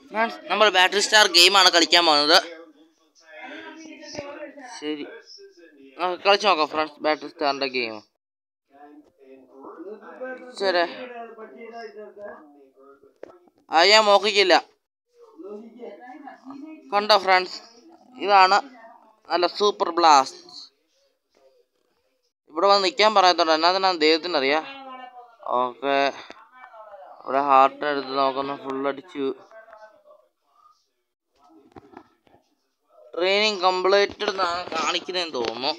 Friends നമ്മൾ battery star ഗെയിമാണ് കളിക്കാൻ പോകുന്നത് ശരി നമുക്ക് കളിച്ച് നോക്കാം ഫ്രണ്ട്സ് ബാറ്ററി സ്റ്റാറിന്റെ ഗെയിം ശരി അത് ഞാൻ നോക്കിക്കില്ല കണ്ടോ ഫ്രണ്ട്സ് ഇതാണ് നല്ല സൂപ്പർ ബ്ലാസ്റ്റ് ഇവിടെ വന്ന് നിൽക്കാൻ പറയത്തുണ്ട് എന്നാ ദൈവത്തിന് അറിയാം ഓക്കെ ഇവിടെ ഹാർട്ട് എടുത്ത് നോക്കുന്നു ഫുൾ അടിച്ചു ട്രെയിനിങ് കംപ്ലീറ്റഡ് എന്നാണ് കാണിക്കുന്നതെന്ന് തോന്നുന്നു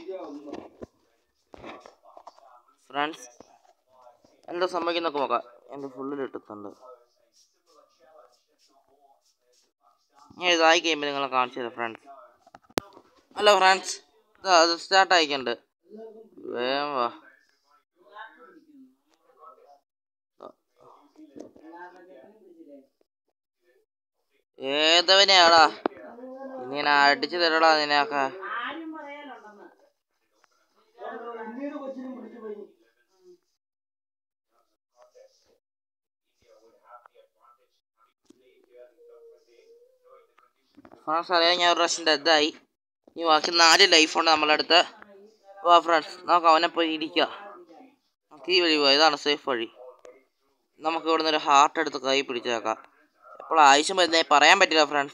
ഫ്രണ്ട്സ് എന്താ സംഭവിക്കുന്നൊക്കെ നോക്കാം എൻ്റെ ഫുള്ളിൽ ഇട്ടിട്ടുണ്ട് ഞാൻ ഇതായി കഴിയുമ്പോൾ നിങ്ങളെ കാണിച്ചു തരാം ഫ്രണ്ട്സ് ഹലോ ഫ്രണ്ട്സ് ഇതാ അത് സ്റ്റാർട്ട് ആയിക്കുണ്ട് വേഗം വാ ഏതവനെയാടാ ഇങ്ങനെ അടിച്ചു തരടാ നിനക്ക് ഫ്രണ്ട്സ് അറിയാൻ ഞാൻ ഒരു പ്രാവശ്യം ഡെഡായി ഇനി ബാക്കി നാല് ലൈഫുണ്ട് നമ്മളെ അടുത്ത് വാ ഫ്രണ്ട്സ് നമുക്ക് അവനെ പോയി ഇരിക്കുക നമുക്ക് ഈ വഴി പോവാം ഇതാണ് സേഫ് വഴി നമുക്ക് ഇവിടുന്ന് ഒരു ഹാർട്ട് എടുത്ത് കൈ പിടിച്ചേക്കാം എപ്പോൾ ആവശ്യം വരുന്നേ പറയാൻ പറ്റില്ല ഫ്രണ്ട്സ്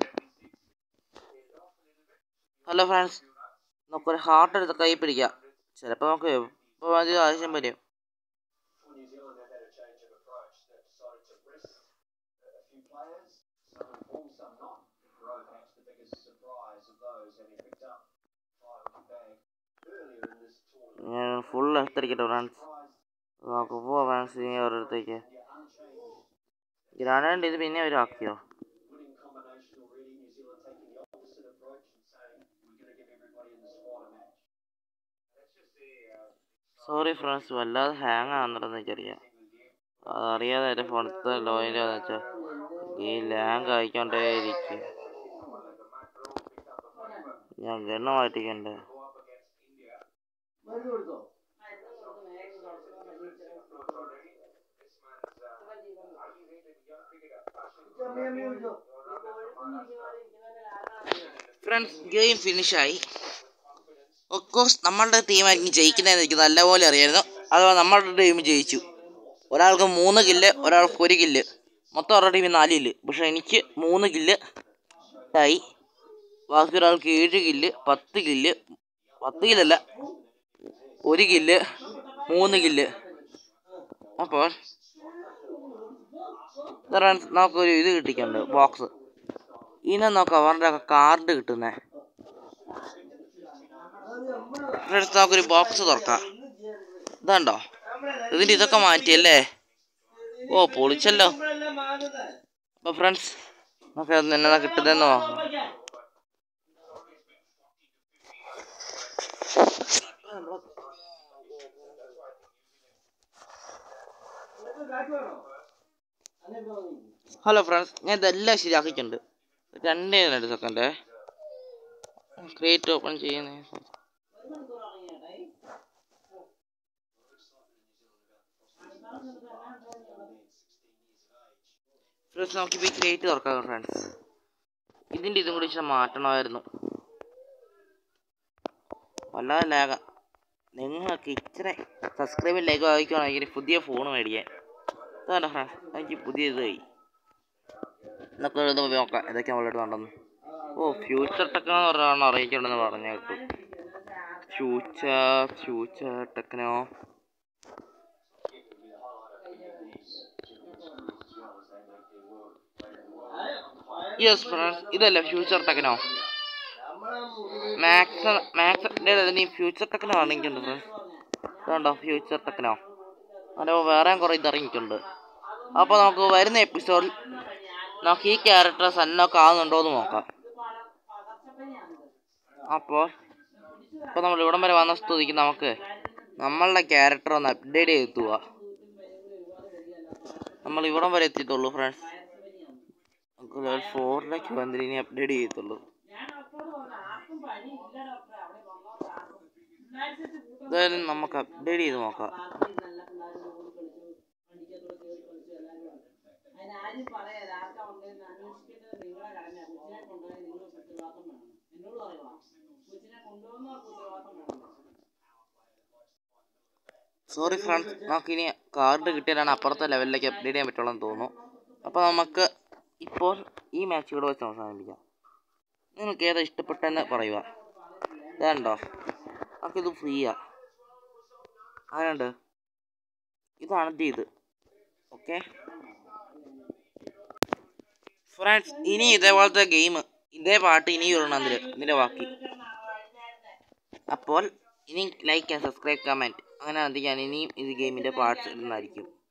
ഹലോ ഫ്രണ്ട്സ് നമുക്കൊരു ഹാർട്ട് എടുത്ത് കൈ പിടിക്കാം ചിലപ്പോൾ നമുക്ക് എപ്പോൾ അധികം ആവശ്യം വരും New Zealand have had a change of approach. They've decided to rest a few players, some in form, some not. Rowe perhaps the biggest surprise of those, having picked up five in the bag earlier in this tournament. ഞാൻ full എടുത്തിരിക്കട്ടെ friends നമുക്ക് പോവാം friends ഇനി ഓരോരുത്തേക്ക് grenade ഇത് പിന്നെ അവരാക്കിയോ Winning combination already. New Zealand taking the opposite approach and saying we're going to give everybody in the squad a match. Sorry friends വല്ലാതെ ഹാങ് ആവുന്നുണ്ടെന്ന് എനിക്കറിയാം അതറിയാതെ എൻ്റെ ഫോണത്തെ ലോയിലാന്ന് വെച്ചാൽ ഈ ലാങ് അയക്കൊണ്ടേ ഇരിക്കും ഞാൻ ഗണ്ണ് മാറ്റിക്കണ്ടേ ഫ്രണ്ട്സ് ഗെയിം ഫിനിഷായി ഒക്കോസ് നമ്മളുടെ ടീമായിരിക്കും ജയിക്കുന്നതെന്ന് എനിക്ക് നല്ലപോലെ അറിയായിരുന്നു അഥവാ നമ്മളുടെ ടീം ജയിച്ചു ഒരാൾക്ക് മൂന്ന് കില്ല് ഒരാൾക്ക് ഒരു കില്ല് മൊത്തം അവരുടെ ടീമിൽ നാല് കില്ല് പക്ഷെ എനിക്ക് മൂന്ന് കില്ല് ആയി ബാക്കി ഒരാൾക്ക് ഏഴ് കില്ല് പത്ത് കില്ല് പത്ത് കില്ലല്ല ഒരു കില്ല് മൂന്ന് കില്ല് അപ്പോൾ ഫ്രണ്ട്സ് നമുക്കൊരു ഇത് കിട്ടിക്കുന്നുണ്ട് ബോക്സ് ഇനി നോക്കാം അവരുടെ കാർഡ് കിട്ടുന്നേ ഫ്രണ്ട്സ് നമുക്കൊരു ബോക്സ് തുറക്കാം ഇതുണ്ടോ ഇതിൻ്റെ ഇതൊക്കെ മാറ്റിയല്ലേ ഓ പൊളിച്ചല്ലോ അപ്പൊ ഫ്രണ്ട്സ് നമുക്ക് അത് എന്നതാ കിട്ടുന്നതെന്ന് നോക്കാം ഹലോ ഫ്രണ്ട്സ് ഞാൻ ഇതെല്ലാം ശരിയാക്കിയിട്ടുണ്ട് രണ്ടേ രണ്ട് സെക്കൻഡേ ക്രിയേറ്റ് ഓപ്പൺ ചെയ്യുന്നേ ഫ്രണ്ട്സ് നമുക്കിപ്പോൾ ഈ ക്രിയേറ്റ് തുറക്കാം ഫ്രണ്ട്സ് ഇതിൻ്റെ ഇതും കൂടി ഇച്ചിരി മാറ്റണമായിരുന്നു വല്ലാതെ ലാഗ നിങ്ങൾക്ക് ഇച്ചിരി സബ്സ്ക്രൈബ് ലൈക്ക് വായിക്കുകയാണെങ്കിൽ പുതിയ ഫോൺ മേടിക്കാൻ ഇതാണ് ഫ്രണ്ട്സ് എനിക്ക് പുതിയ ഇത് കൈ എന്നൊക്കെ ഇത് നോക്കാം ഇതൊക്കെ നമ്മളോട് വേണ്ടെന്ന് ഓ ഫ്യൂച്ചർ ടെക്നോ എന്ന് പറഞ്ഞാണ് അറിയിക്കണമെന്ന് പറഞ്ഞു കേട്ടു future future techno yes friends ഇതല്ലേ ഫ്യൂച്ചർ ടെക്നോ മാക്സ് മാക്സിൻ്റെ അതിന് ഫ്യൂച്ചർ ടെക്നോ ഇറങ്ങിയിട്ടുണ്ട് ഫ്രണ്ട്സ് ഇതുണ്ടോ ഫ്യൂച്ചർ ടെക്നോ അതോ വേറെയും കുറേ ഇത് ഇറങ്ങിയിട്ടുണ്ട് അപ്പോൾ നമുക്ക് വരുന്ന എപ്പിസോഡിൽ നമുക്ക് ഈ ക്യാരക്ടർ സന്നൊക്കെ ആകുന്നുണ്ടോ എന്ന് നോക്കാം അപ്പോൾ ഇപ്പോൾ നമ്മൾ ഇവിടം വരെ വന്ന സ്ഥിതിക്ക് നമുക്ക് നമ്മളുടെ ക്യാരക്ടർ ഒന്ന് അപ്ഡേറ്റ് ചെയ്തെത്തുക നമ്മൾ ഇവിടം വരെ എത്തിയിട്ടുള്ളൂ ഫ്രണ്ട്സ് നമുക്ക് ലെവൽ ഫോറിലേക്ക് വന്നിട്ട് ഇനി അപ്ഡേറ്റ് ചെയ്യത്തുള്ളൂ എന്തായാലും നമുക്ക് അപ്ഡേറ്റ് ചെയ്ത് നോക്കാം കാര്യം പറയാം ആർക്കാ ഉണ്ടെന്ന് അന്വേഷിക്കേണ്ടത് നിങ്ങളെ കടമ കൊച്ചിനെ കൊണ്ടുപോയി നിങ്ങൾ ഉത്തരവാദിത്തം വേണം എന്നോട് പറയുക കൊച്ചിനെ കൊണ്ടുപോകുന്നവർക്ക് ഉത്തരവാദിത്തം വേണം സോറി ഫ്രണ്ട്സ് നമുക്കിനി കാർഡ് കിട്ടിയാലാണ് അപ്പുറത്തെ ലെവലിലേക്ക് അപ്ഡേറ്റ് ചെയ്യാൻ പറ്റുള്ളൂ എന്ന് തോന്നുന്നു അപ്പോൾ നമുക്ക് ഇപ്പോൾ ഈ മാച്ച് ഇവിടെ വെച്ച് അവസാനിപ്പിക്കാം നിങ്ങൾക്ക് ഏതാ ഇഷ്ടപ്പെട്ടെന്ന് പറയുക ഇതാണ്ടോ നമുക്കിത് ഫ്രീയാ ആരുണ്ട് ഇതാണ് ഇത് ഇത് ഓക്കെ ഫ്രണ്ട്സ് ഇനി ഇതേപോലത്തെ ഗെയിം ഇതേ പാട്ട് ഇനി വരണം അതിൽ ഇതിൻ്റെ ബാക്കി അപ്പോൾ ഇനി ലൈക്ക് ആൻഡ് സബ്സ്ക്രൈബ് കമൻറ്റ് അങ്ങനെ അധികം ഇനിയും ഇത് ഗെയിമിൻ്റെ പാർട്സ് ഇടുന്നതായിരിക്കും